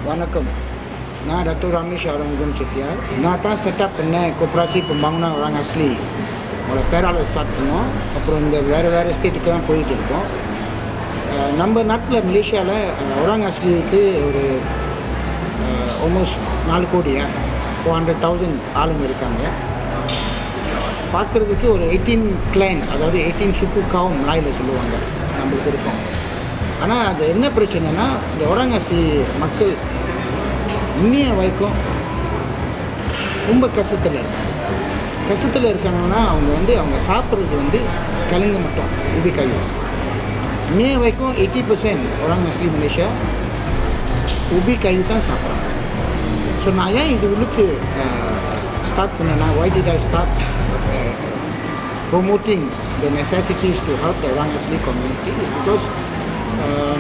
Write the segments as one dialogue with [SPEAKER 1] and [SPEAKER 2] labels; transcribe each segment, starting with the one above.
[SPEAKER 1] வணக்கம் நான் டாக்டர் ரமேஷ் ஆரம்பம் செட்டியார் நான் தான் செட்டப் பண்ணேன் கொப்ராசி பம்பாங்கனா orang asli அவங்கள பேரால ஸ்டார்ட் பண்ணோம் அப்புறம் இந்த வேறு வேறு ஸ்டேட்டுக்கெல்லாம் போயிட்டு இருக்கோம் அஹ் நம்ம நாட்டில் மலேசியாவில் orang asliக்கு ஒரு ஆல்மோஸ்ட் நாலு கோடியா ஃபோர் ஹண்ட்ரட் தௌசண்ட் ஆளுங்க இருக்காங்க பார்க்குறதுக்கு ஒரு எயிட்டீன் கிளைண்ட்ஸ் அதாவது எயிட்டீன் சுக்கு காவும் மலாயில் சொல்லுவாங்க நம்மளுக்கு இருக்கோம் ஆனால் அது என்ன பிரச்சனைனா இந்த ஒராங்காசி மக்கள் இன்னைய வரைக்கும் ரொம்ப கஷ்டத்தில் இருக்காங்க கஷ்டத்தில் இருக்காங்கன்னா அவங்க வந்து அவங்க சாப்பிட்றது வந்து கிழங்கு மட்டும் உபி கழிவு இன்னைய வரைக்கும் எயிட்டி பர்சன்ட் ஒராங்காசி மலேசியா உபி கழிவு தான் சாப்பிட்றாங்க ஸோ நான் ஏன் இது உள்ளுக்கு ஸ்டார்ட் பண்ணேன்னா why did I start promoting the necessities to help the Orang Asli community is because um,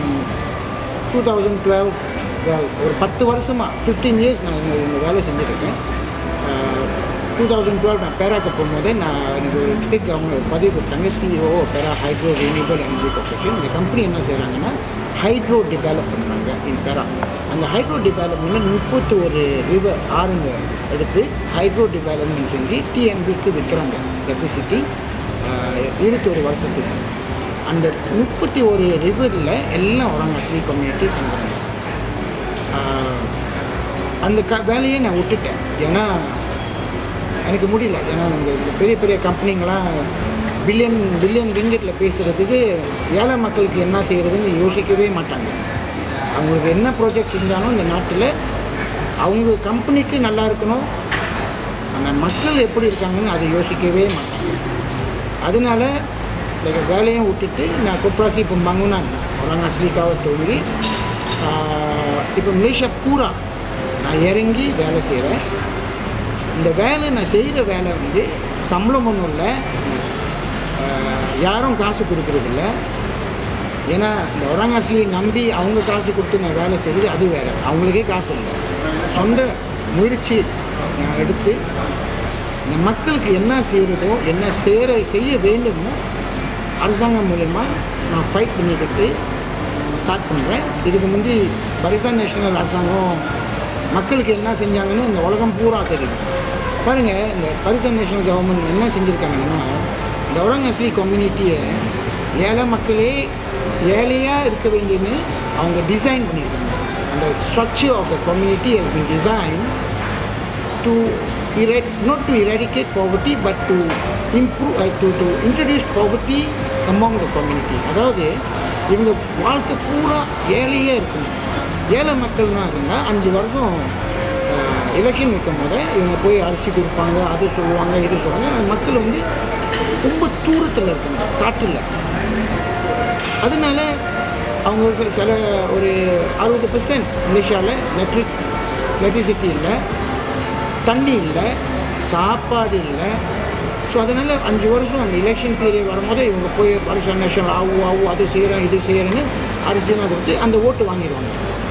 [SPEAKER 1] 2012 well ஒரு பத்து வருஷமாக ஃபிஃப்டீன் இயர்ஸ் நான் இந்த இந்த வேலை செஞ்சுருக்கேன் டூ தௌசண்ட் டுவெல் நான் பேராக்கு போகும்போதே நான் எனக்கு ஒரு ஸ்டேட் கவர்மெண்ட் பதவி கொடுத்தாங்க CEO Perak hydro renewable energy corporation இந்த கம்பெனி என்ன செய்கிறாங்கன்னா ஹைட்ரோ டெவலப் பண்ணுறாங்க இன் பேரா அந்த ஹைட்ரோ டெவலப்மெண்ட் முப்பத்தி ஒரு ரிவர் ஆறுங்க எடுத்து ஹைட்ரோ டெவலப்மெண்ட் செஞ்சு டிஎம்பிக்கு விற்கிறாங்க எலக்ட்ரிசிட்டி இருபத்தொரு வருஷத்துக்கு அந்த முப்பத்தி ஒரு ரிவரில் எல்லாம் வராங்க அஸ்லி கம்யூனிட்டி தங்குறாங்க ஆஹ், அந்த க வேலையை நான் விட்டுட்டேன் ஏன்னா எனக்கு முடியல ஏன்னா இந்த இந்த பெரிய பெரிய கம்பெனிங்களாம் பில்லியன் பில்லியன் ரிங்கெட்டில் பேசுகிறதுக்கு ஏழை மக்களுக்கு என்ன செய்கிறதுன்னு யோசிக்கவே மாட்டாங்க அவங்களுக்கு என்ன ப்ராஜெக்ட் செஞ்சாலும் இந்த நாட்டில் அவங்க கம்பெனிக்கு நல்லா இருக்கணும் ஆனால் மக்கள் எப்படி இருக்காங்கன்னு அதை யோசிக்கவே மாட்டாங்க அதனால இந்த வேலையும் விட்டுட்டு நான் குப்ராசி இப்போ மங்குனான் அவங்க அஸ்லிக்காவை தொங்கி இப்போ மலேசியா பூரா நான் இறங்கி வேலை செய்கிறேன் இந்த வேலை நான் செய்கிற வேலை வந்து சம்பளம் ஒன்றும் இல்லை ஆஹ், யாரும் காசு கொடுக்குறதில்ல ஏன்னா இந்த ஒராங்காசிலியை நம்பி அவங்க காசு கொடுத்து நான் வேலை செய்யுது அது வேறு அவங்களுக்கே காசு இல்லை சொந்த முயற்சி நான் எடுத்து இந்த மக்களுக்கு என்ன செய்கிறதோ என்ன சேர செய்ய வேண்டுமோ அரசாங்கம் மூலயமா நான் ஃபைட் பண்ணிக்கிட்டு ஸ்டார்ட் பண்ணுறேன் இதுக்கு முந்தி பரிசான் நேஷனல் அரசாங்கம் மக்களுக்கு என்ன செஞ்சாங்கன்னு இந்த உலகம் பூரா தெரியும் பாருங்கள் இந்த பரிசான் நேஷனல் கவர்மெண்ட் என்ன செஞ்சுருக்காங்கன்னா இந்த ஒரங்கஸ்லி கம்யூனிட்டியை ஏழை மக்களே ஏழையாக இருக்க வேண்டியன்னு அவங்க டிசைன் பண்ணியிருக்காங்க அந்த structure of the community has been design to erad- not to eradicate poverty but to improve uh, to, to introduce poverty among the community அதாவது இவங்க வாழ்க்கை பூரா ஏழையே இருக்கணும் ஏழை மக்கள்னா இருந்தால் அஞ்சு வருஷம் எலெக்ஷன் வைக்கும் போது இவங்க போய் அரிசி கொடுப்பாங்க அது சொல்லுவாங்க இது சொல்லுவாங்க அந்த மக்கள் வந்து ரொம்ப தூரத்தில் இருக்காங்க காட்டில் அதனால அவங்க சில சில ஒரு அறுபது பெர்சன்ட் மலேசியாவில் எலக்ட்ரிக் எலக்ட்ரிசிட்டி இல்லை தண்ணி இல்லை சாப்பாடு இல்லை ஸோ அதனால் அஞ்சு வருஷம் அந்த எலெக்ஷன் பீரியட் வரும்போது இவங்க போய் வருஷம் நேஷனல் ஆவு ஆவு அது செய்கிறேன் இது செய்கிறேன்னு அரசியலாக கொடுத்து அந்த ஓட்டு வாங்கிடுவாங்க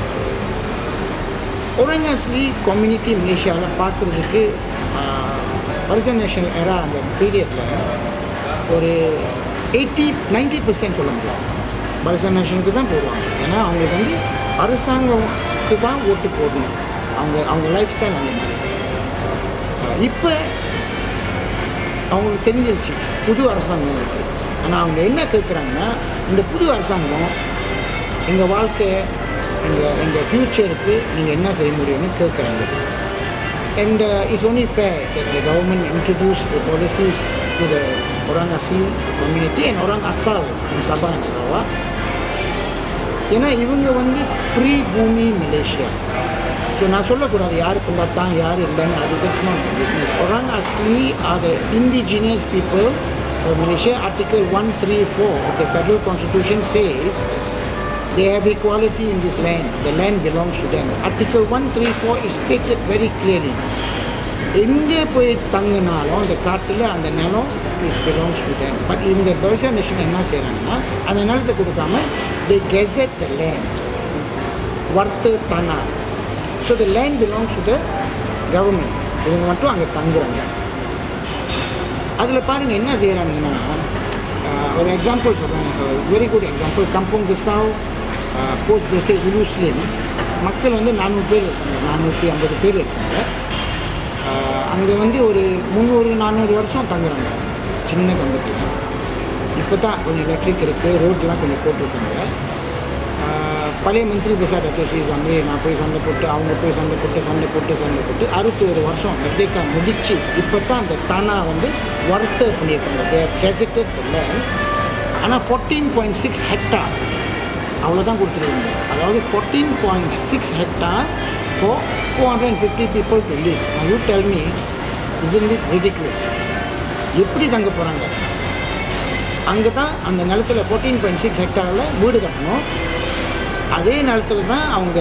[SPEAKER 1] ஒரங்காஸ்லி கம்யூனிட்டி மலேசியாவில் பார்க்குறதுக்கு வருஷம் நேஷனல் எரா அந்த பீரியடில் ஒரு எயிட்டி நைன்டி பர்சன்ட் சொல்ல முடியும் வருஷம் நேஷனுக்கு தான் போடுவாங்க ஏன்னா அவங்களுக்கு வந்து அரசாங்கத்துக்கு தான் ஓட்டு போடணும் அவங்க அவங்க லைஃப் ஸ்டைல் அந்த மாதிரி இப்போ அவங்களுக்கு தெரிஞ்சிருச்சு புது அரசாங்கம் இருக்குது ஆனால் அவங்க என்ன கேட்குறாங்கன்னா இந்த புது அரசாங்கம் எங்கள் வாழ்க்கை எங்கள் எங்கள் ஃப்யூச்சருக்கு நீங்கள் என்ன செய்ய முடியும்னு கேட்குறாங்க and it's only fair that the government introduced the policies to the orang asli community and orang asal in Sabah and Sarawak ஏன்னா இவங்க வந்து ப்ரீ பூமி மலேசியா ஸோ நான் சொல்லக்கூடாது யாருக்குள்ள தான் யார் இல்லைன்னு அது that's not business orang asli are the indigenous people of Malaysia article 134 of the federal constitution says they have equality in this land the land belongs to them article 134 is stated very clearly எங்கே போய் தங்கினாலும் அந்த காட்டில் அந்த நிலம் it belongs to them but இந்த பெர்சா நேஷன் என்ன செய்கிறாங்கன்னா அந்த நிலத்தை கொடுக்காம தி கெசட் த லேண்ட் வர்த்து தனா so the land belongs to the government இவங்க மட்டும் அங்கே தங்குறாங்க அதில் பாருங்கள் என்ன செய்கிறாங்கன்னா ஒரு எக்ஸாம்பிள் சொல்கிறேன் very good example Kampung Kisau போஸ்ட் பேசே உலுஸ்லிம் மக்கள் வந்து நானூறு பேர் இருக்காங்க நானூற்றி ஐம்பது பேர் இருக்காங்க அங்கே வந்து ஒரு முந்நூறு நானூறு வருஷம் தங்குறாங்க சின்ன கம்பத்தில் இப்போ தான் கொஞ்சம் எலக்ட்ரிக் இருக்குது ரோட்லாம் கொஞ்சம் போட்டிருக்காங்க ஆஹ் பழைய மந்திரி பிரசாத் அத்தோஷி அங்கே நான் போய் சண்டை போட்டு அவங்க போய் சண்டை போட்டு சண்டை போட்டு சண்டை போட்டு அறுபத்தி ஒரு வருஷம் மெர்டேக்கா முடிச்சு இப்போ தான் அந்த தானா வந்து ஒர்த்து பண்ணியிருக்காங்க தேர் கெசட்டட் இல்லை ஆனால் ஃபோர்டீன் பாயிண்ட் சிக்ஸ் ஹெக்டார் அவ்வளோதான் கொடுத்துருக்காங்க அதாவது fourteen point six hectare for four hundred and fifty people to live நான் you tell me isn't it ridiculous எப்படி தங்க போகிறாங்க அங்கே தான் அந்த நிலத்துல ஃபோர்டீன் பாயிண்ட் சிக்ஸ் ஹெக்டாரில் வீடு கட்டணும் அதே நிலத்துல தான் அவங்க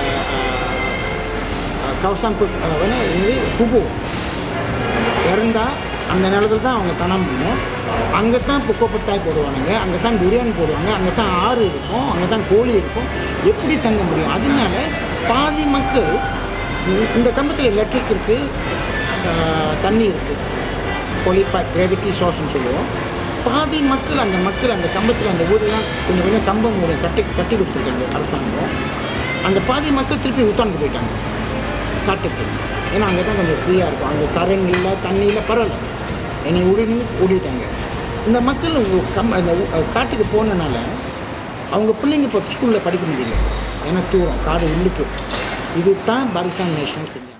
[SPEAKER 1] கவசாம்புட் இது குபு இறந்தா அந்த நிலத்துல தான் அவங்க தனம் பண்ணும் அங்கே தான் புக்கோப்பத்தாய் போடுவானுங்க அங்கே தான் பிரியாணி போடுவாங்க அங்கே தான் ஆறு இருக்கும் அங்கே தான் கோழி இருக்கும் எப்படி தங்க முடியும் அதனால பாதி மக்கள் இந்த- இந்த கம்பத்தில் எலக்ட்ரிக் இருக்குது தண்ணி இருக்குது பொலிப்பா கிராவிட்டி சோர்ஸ்னு சொல்லுவோம் பாதி மக்கள் அந்த மக்கள் அந்த கம்பத்தில் அந்த ஊரெல்லாம் கொஞ்சம் கொஞ்சம் கம்பம் ஒரு கட்டி கட்டி கொடுத்துருக்காங்க அரசாங்கம் அந்த பாதி மக்கள் திருப்பி உத்தாண்டு போயிட்டாங்க காட்டுக்கு ஏன்னா அங்கே தான் கொஞ்சம் ஃப்ரீயாக இருக்கும் அங்கே கரண்ட் இல்லை தண்ணி இல்லை பரவாயில்ல என்னை உடனே ஓடிட்டாங்க இந்த மக்கள் உங்க கம் அந்த ஊ- அஹ் காட்டுக்கு போனனால அவங்க பிள்ளைங்க இப்போ ஸ்கூலில் படிக்க முடியல ஏன்னா தூரம் காடு உள்ளுக்கு இது தான் பாகிஸ்தான் நேஷனல் செஞ்சாங்க